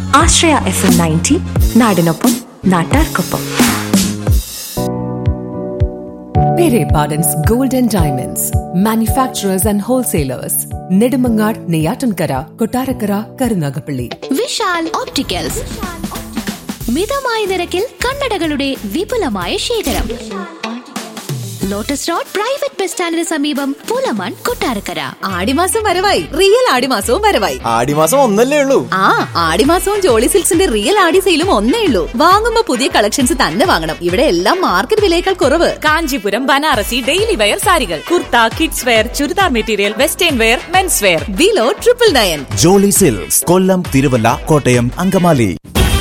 ആശ്രയ F M ninety നാടിനൊപ്പം നാട്ടാർക്കൊപ്പം Pere Pardon's Gold and Diamonds, manufacturers and wholesalers, Nedimangar, Neyatankara, Kotarakara, Karunagapalli. Vishal opticals മിതമായ നിരക്കിൽ കണ്ണടകളുടെ വിപുലമായ ശേഖരം ലോട്ടസ് റോഡ് പ്രൈവറ്റ് ബസ് സ്റ്റാൻഡിന് സമീപം പൂലമാൻ കൊട്ടാരക്കര ആടിമാസം വരവായി റിയൽ ആടിമാസവും വരവായി ആടിമാസം ഒന്നല്ലേ ഉള്ളൂ ആ ആടിമാസവും ജോളി സിൽക്സിന്റെ റിയൽ ആടി സെയിലും ഒന്നേ ഉള്ളൂ വാങ്ങുമ്പോ പുതിയ കളക്ഷൻസ് തന്നെ വാങ്ങണം ഇവിടെ എല്ലാം മാർക്കറ്റ് വിലയേക്കാൾ കുറവ് കാഞ്ചീപുരം ബനാറസി ഡെയിലി വെയർ സാരികൾ kurta kids wear churidar material western wear mens wear below triple nine Jolly Silks Kollam Thiruvalla Kottayam Angamaly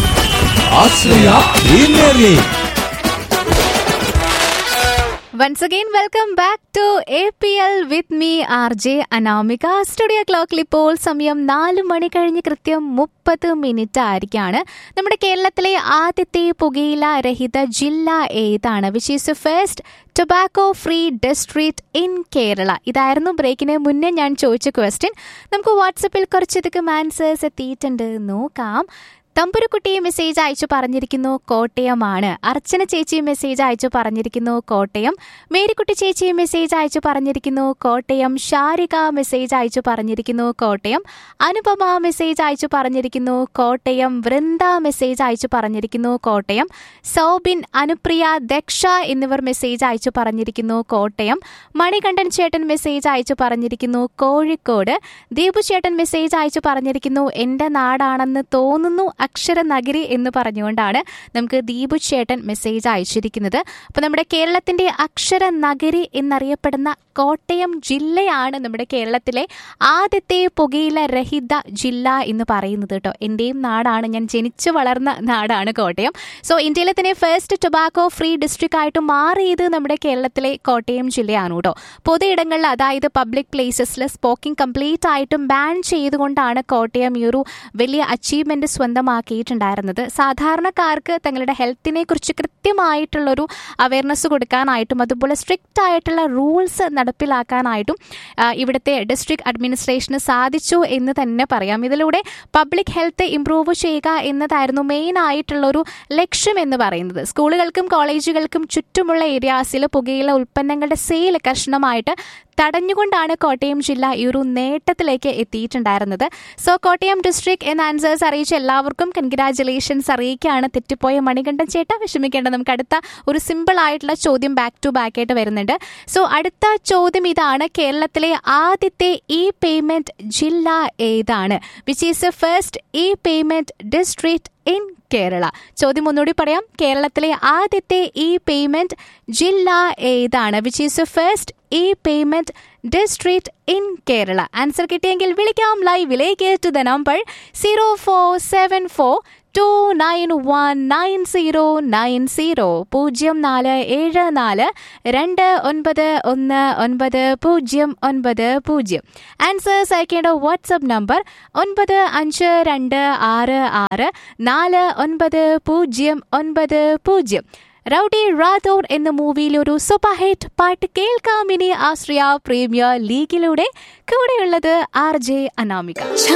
Once again, welcome back to APL with me, RJ Anamika studio ക്ലോക്കിൽ ഇപ്പോൾ സമയം നാല് മണി കഴിഞ്ഞ് കൃത്യം മുപ്പത് മിനിറ്റ് ആയിരിക്കാണ് നമ്മുടെ കേരളത്തിലെ ആദ്യത്തെ പുകയില രഹിത ജില്ല ഏതാണ് which is first tobacco free district in Kerala ഇതായിരുന്നു ബ്രേക്കിന് മുന്നേ ഞാൻ ചോദിച്ച ക്വസ്റ്റ്യൻ നമുക്ക് വാട്സപ്പിൽ കുറച്ചധികം ആൻസേഴ്സ് എത്തിയിട്ടുണ്ട് നോക്കാം തമ്പുരുക്കുട്ടി മെസ്സേജ് അയച്ചു പറഞ്ഞിരിക്കുന്നു കോട്ടയമാണ് അർച്ചന ചേച്ചി മെസ്സേജ് അയച്ചു പറഞ്ഞിരിക്കുന്നു കോട്ടയം മേരിക്കുട്ടി ചേച്ചി മെസ്സേജ് അയച്ചു പറഞ്ഞിരിക്കുന്നു കോട്ടയം ഷാരിക മെസ്സേജ് അയച്ചു പറഞ്ഞിരിക്കുന്നു കോട്ടയം അനുപമ മെസ്സേജ് അയച്ചു പറഞ്ഞിരിക്കുന്നു കോട്ടയം വൃന്ദ മെസ്സേജ് അയച്ചു പറഞ്ഞിരിക്കുന്നു കോട്ടയം സൗബിൻ അനുപ്രിയ ദക്ഷ എന്നിവർ മെസ്സേജ് അയച്ചു പറഞ്ഞിരിക്കുന്നു കോട്ടയം മണികണ്ഠൻ ചേട്ടൻ മെസ്സേജ് അയച്ചു പറഞ്ഞിരിക്കുന്നു കോഴിക്കോട് ദീപു ചേട്ടൻ മെസ്സേജ് അയച്ചു പറഞ്ഞിരിക്കുന്നു എൻ്റെ നാടാണെന്ന് തോന്നുന്നു അക്ഷര നഗരി എന്ന് പറഞ്ഞുകൊണ്ടാണ് നമുക്ക് ദീപു ചേട്ടൻ മെസ്സേജ് അയച്ചിരിക്കുന്നത് അപ്പോൾ നമ്മുടെ കേരളത്തിൻ്റെ അക്ഷര നഗരി എന്നറിയപ്പെടുന്ന കോട്ടയം ജില്ലയാണ് നമ്മുടെ കേരളത്തിലെ ആദ്യത്തെ പുകയില രഹിത ജില്ല എന്ന് പറയുന്നത് കേട്ടോ എൻ്റെയും നാടാണ് ഞാൻ ജനിച്ചു വളർന്ന നാടാണ് കോട്ടയം സോ ഇന്ത്യയിലെ തന്നെ ഫസ്റ്റ് ടൊബാക്കോ ഫ്രീ ഡിസ്ട്രിക്റ്റ് ആയിട്ട് മാറിയത് നമ്മുടെ കേരളത്തിലെ കോട്ടയം ജില്ലയാണ് കേട്ടോ പൊതുയിടങ്ങളിൽ അതായത് പബ്ലിക് പ്ലേസസിൽ സ്പോക്കിംഗ് കംപ്ലീറ്റ് ആയിട്ടും ബാൻ ചെയ്തുകൊണ്ടാണ് കോട്ടയം ഈ ഒരു വലിയ അച്ചീവ്മെന്റ് സ്വന്തമാക്കിയിട്ടുണ്ടായിരുന്നത് സാധാരണക്കാർക്ക് തങ്ങളുടെ ഹെൽത്തിനെ കുറിച്ച് കൃത്യമായിട്ടുള്ളൊരു അവയർനെസ് കൊടുക്കാനായിട്ടും അതുപോലെ സ്ട്രിക്റ്റ് ആയിട്ടുള്ള റൂൾസ് നടപ്പിലാക്കാനായിട്ടും ആ, ഇവിടുത്തെ ഡിസ്ട്രിക്ട് അഡ്മിനിസ്ട്രേഷന് സാധിച്ചു എന്ന് തന്നെ പറയാം ഇതിലൂടെ പബ്ലിക് ഹെൽത്ത് ഇംപ്രൂവ് ചെയ്യുക എന്നതായിരുന്നു മെയിൻ ആയിട്ടുള്ളൊരു ലക്ഷ്യം എന്ന് പറയുന്നത് സ്കൂളുകൾക്കും കോളേജുകൾക്കും ചുറ്റുമുള്ള ഏരിയാസിൽ പുകയില ഉൽപ്പന്നങ്ങളുടെ സെയിൽ കർശനമായിട്ട് തടഞ്ഞുകൊണ്ടാണ് കോട്ടയം ജില്ല ഈ ഒരു നേട്ടത്തിലേക്ക് എത്തിയിട്ടുണ്ടായിരുന്നത് സോ കോട്ടയം ഡിസ്ട്രിക്ട് എന്ന ആൻസേഴ്സ് അറിയിച്ച എല്ലാവർക്കും കൺഗ്രാറ്റുലേഷൻസ് അറിയിക്കുകയാണ് തെറ്റിപ്പോയ മണികണ്ഠൻ ചേട്ട വിഷമിക്കേണ്ട നമുക്ക് അടുത്ത ഒരു സിമ്പിൾ ആയിട്ടുള്ള ചോദ്യം ബാക്ക് ടു ബാക്ക് ആയിട്ട് വരുന്നുണ്ട് സോ അടുത്ത ചോദ്യം ഇതാണ് കേരളത്തിലെ ആദ്യത്തെ ഇ പേയ്മെന്റ് ജില്ല ഏതാണ് which is first e payment district in Kerala ചോദ്യം ഒന്നുകൂടി പറയാം കേരളത്തിലെ ആദ്യത്തെ ഇ പേയ്മെന്റ് ജില്ല ഏതാണ് which is first e payment district in Kerala answer കിട്ടിയെങ്കിൽ വിളിക്കാം ലൈവിലേക്ക് to the number zero four seven four two nine one nine zero nine zero പൂജ്യം നാല് ഏഴ് നാല് രണ്ട് ഒൻപത് ഒന്ന് ഒൻപത് പൂജ്യം ഒൻപത് പൂജ്യം ആൻസേഴ്സ് അയക്കേണ്ട വാട്സപ്പ് നമ്പർ ഒൻപത് അഞ്ച് രണ്ട് ആറ് ആറ് നാല് ഒൻപത് പൂജ്യം ഒൻപത് പൂജ്യം റൗഡി റാത്തോർ എന്ന മൂവിയിൽ ഒരു സൂപ്പർ ഹിറ്റ് പാട്ട് കേൾക്കാം ഇനി ആശ്രയ പ്രീമിയർ ലീഗിലൂടെ കൂടെയുള്ളത് ആർ ജെ അനാമിക